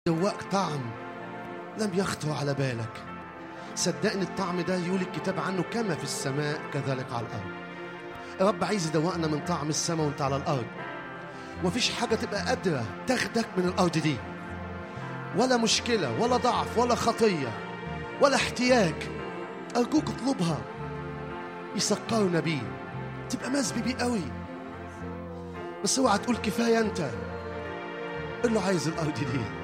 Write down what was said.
دوقك طعم لم يخطر على بالك صدقني الطعم ده يقول الكتاب عنه كما في السماء كذلك على الارض الرب عايز يدوقنا من طعم السماء وانت على الارض ومفيش حاجه تبقى قادره تاخدك من الارض دي ولا مشكله ولا ضعف ولا خطيه ولا احتياج ارجوك اطلبها يسكرنا بيه تبقى مسبي بيه قوي بس اوعى تقول كفايه انت قول له عايز الارض دي